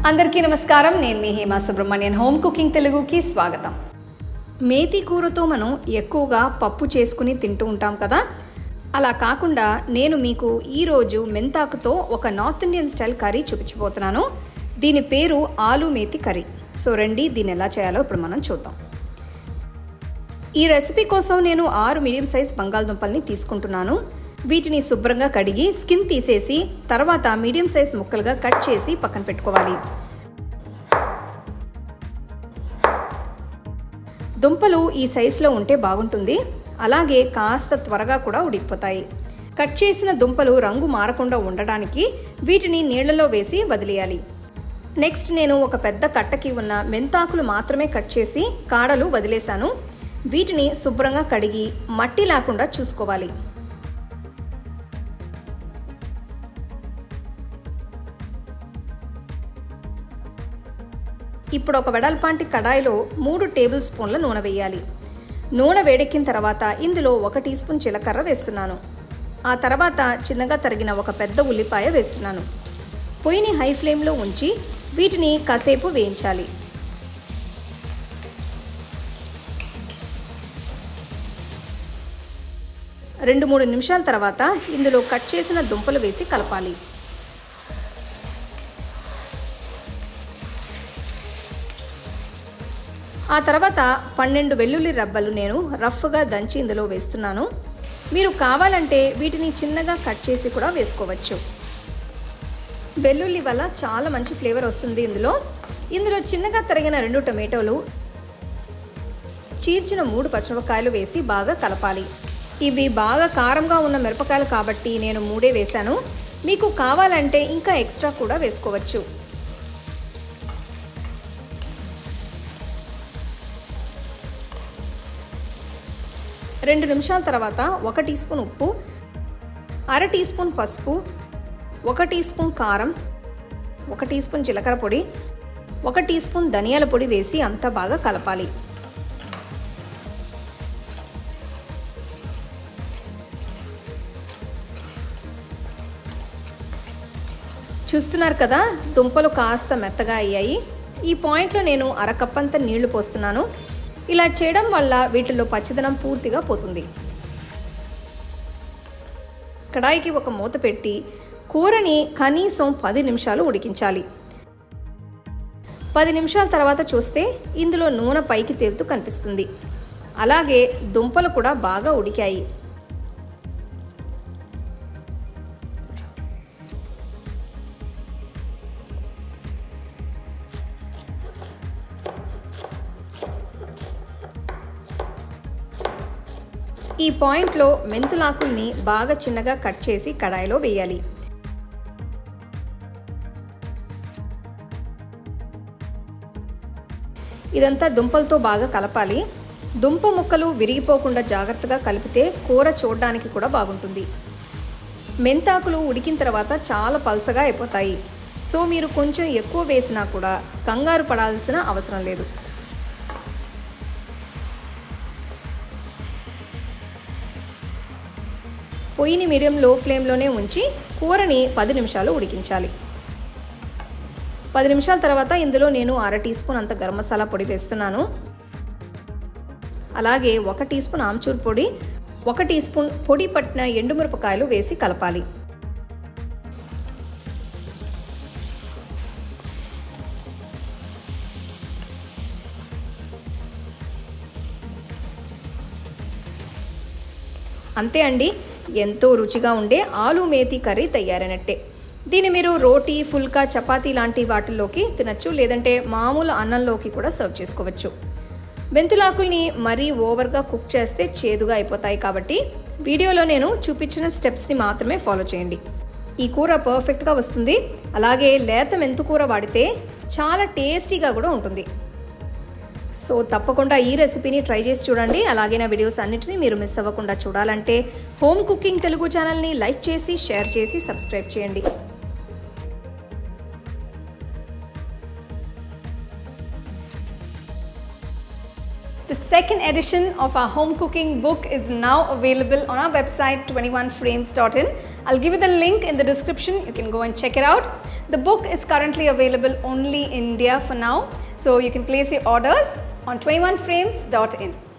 అందరికీ నమస్కారం నేను మీ హేమా సుబ్రహ్మణ్యన్ హోమ్ కుకింగ్ తెలుగుకి స్వాగతం మేతి కూరతో మనం ఎక్కువగా పప్పు చేసుకుని తింటూ ఉంటాం కదా అలా కాకుండా నేను మీకు ఈరోజు మెంతాకుతో ఒక నార్త్ ఇండియన్ స్టైల్ కర్రీ చూపించబోతున్నాను దీని పేరు ఆలు మేతి కర్రీ సో రండి దీన్ని ఎలా చేయాలో ఇప్పుడు మనం చూద్దాం ఈ రెసిపీ కోసం నేను ఆరు మీడియం సైజ్ బంగాళదుంపల్ని తీసుకుంటున్నాను వీటిని శుభ్రంగా కడిగి స్కిన్ తీసేసి తర్వాత మీడియం సైజ్ ముక్కలుగా కట్ చేసి పక్కన పెట్టుకోవాలి దుంపలు ఈ సైజులో ఉంటే బాగుంటుంది అలాగే కాస్త త్వరగా కూడా ఉడికిపోతాయి కట్ చేసిన దుంపలు రంగు మారకుండా ఉండడానికి వీటిని నీళ్లలో వేసి వదిలేయాలి నెక్స్ట్ నేను ఒక పెద్ద కట్టకి ఉన్న మెంతాకులు మాత్రమే కట్ చేసి కాడలు వదిలేశాను వీటిని శుభ్రంగా కడిగి మట్టి లేకుండా చూసుకోవాలి ఇప్పుడు ఒక వెడల్పాంటి కడాయిలో మూడు టేబుల్ స్పూన్ల నూనె వేయాలి నూనె వేడెక్కిన తర్వాత ఇందులో ఒక టీ స్పూన్ జీలకర్ర వేస్తున్నాను ఆ తర్వాత చిన్నగా తరిగిన ఒక పెద్ద ఉల్లిపాయ వేస్తున్నాను పొయ్యిని హై ఫ్లేమ్లో ఉంచి వీటిని కాసేపు వేయించాలి రెండు మూడు నిమిషాల తర్వాత ఇందులో కట్ చేసిన దుంపలు వేసి కలపాలి ఆ తర్వాత పన్నెండు వెల్లుల్లి రబ్బలు నేను రఫ్గా దంచి ఇందులో వేస్తున్నాను మీరు కావాలంటే వీటిని చిన్నగా కట్ చేసి కూడా వేసుకోవచ్చు వెల్లుల్లి వల్ల చాలా మంచి ఫ్లేవర్ వస్తుంది ఇందులో ఇందులో చిన్నగా తరిగిన రెండు టమాటోలు చీర్చిన మూడు పచ్చిమిరపకాయలు వేసి బాగా కలపాలి ఇవి బాగా కారంగా ఉన్న మిరపకాయలు కాబట్టి నేను మూడే వేశాను మీకు కావాలంటే ఇంకా ఎక్స్ట్రా కూడా వేసుకోవచ్చు రెండు నిమిషాల తర్వాత ఒక టీ స్పూన్ ఉప్పు అర టీ స్పూన్ పసుపు ఒక టీ స్పూన్ కారం ఒక టీ స్పూన్ జీలకర్ర పొడి ఒక టీ స్పూన్ ధనియాల పొడి వేసి అంతా బాగా కలపాలి చూస్తున్నారు కదా దుంపలు కాస్త మెత్తగా అయ్యాయి ఈ పాయింట్లో నేను అరకప్పంత నీళ్లు పోస్తున్నాను ఇలా చేయడం వల్ల వీటిల్లో పచ్చదనం పూర్తిగా పోతుంది కడాయికి ఒక మూత పెట్టి కూరని కనీసం పది నిమిషాలు ఉడికించాలి పది నిమిషాల తర్వాత చూస్తే ఇందులో నూనె పైకి తేలుతూ కనిపిస్తుంది అలాగే దుంపలు కూడా బాగా ఉడికాయి ఈ పాయింట్లో మెంతులాకుల్ని బాగా చిన్నగా కట్ చేసి కడాయిలో వేయాలి ఇదంతా దుంపలతో బాగా కలపాలి దుంప ముక్కలు విరిగిపోకుండా జాగ్రత్తగా కలిపితే కూర చూడడానికి కూడా బాగుంటుంది మెంతాకులు ఉడికిన తర్వాత చాలా పల్సగా అయిపోతాయి సో మీరు కొంచెం ఎక్కువ వేసినా కూడా కంగారు పడాల్సిన అవసరం లేదు పొయ్యిని మీడియం లో ఫ్లేమ్లోనే ఉంచి కూరని పది నిమిషాలు ఉడికించాలి పది నిమిషాల తర్వాత ఇందులో నేను అర టీ స్పూన్ అంత గరం మసాలా పొడి వేస్తున్నాను అలాగే ఒక టీ స్పూన్ ఆమ్చూర్ పొడి ఒక టీ స్పూన్ పొడి పట్టిన ఎండుమిరపకాయలు వేసి కలపాలి అంతే అండి ఎంతో రుచిగా ఉండే ఆలు మేతి కర్రీ తయారైనట్టే దీన్ని మీరు రోటీ ఫుల్కా చపాతీ లాంటి వాటిల్లోకి తినచ్చు లేదంటే మామూలు అన్నంలోకి కూడా సర్వ్ చేసుకోవచ్చు మెంతులాకుల్ని మరీ ఓవర్గా కుక్ చేస్తే చేదుగా అయిపోతాయి కాబట్టి వీడియోలో నేను చూపించిన స్టెప్స్ని మాత్రమే ఫాలో చేయండి ఈ కూర పర్ఫెక్ట్గా వస్తుంది అలాగే లేత మెంతుకూర వాడితే చాలా టేస్టీగా కూడా ఉంటుంది సో తప్పకుండా ఈ రెసిపీని ట్రై చేసి చూడండి అలాగే నా వీడియోస్ అన్నిటిని మీరు మిస్ అవ్వకుండా చూడాలంటే హోమ్ కుకింగ్ తెలుగు ఛానల్ని లైక్ చేసి షేర్ చేసి సబ్స్క్రైబ్ చేయండి The second second edition of our home cooking book is now available on our website 21frames.in. I'll give you the link in the description. You can go and check it out. The book is currently available only in India for now. So you can place your orders on 21frames.in.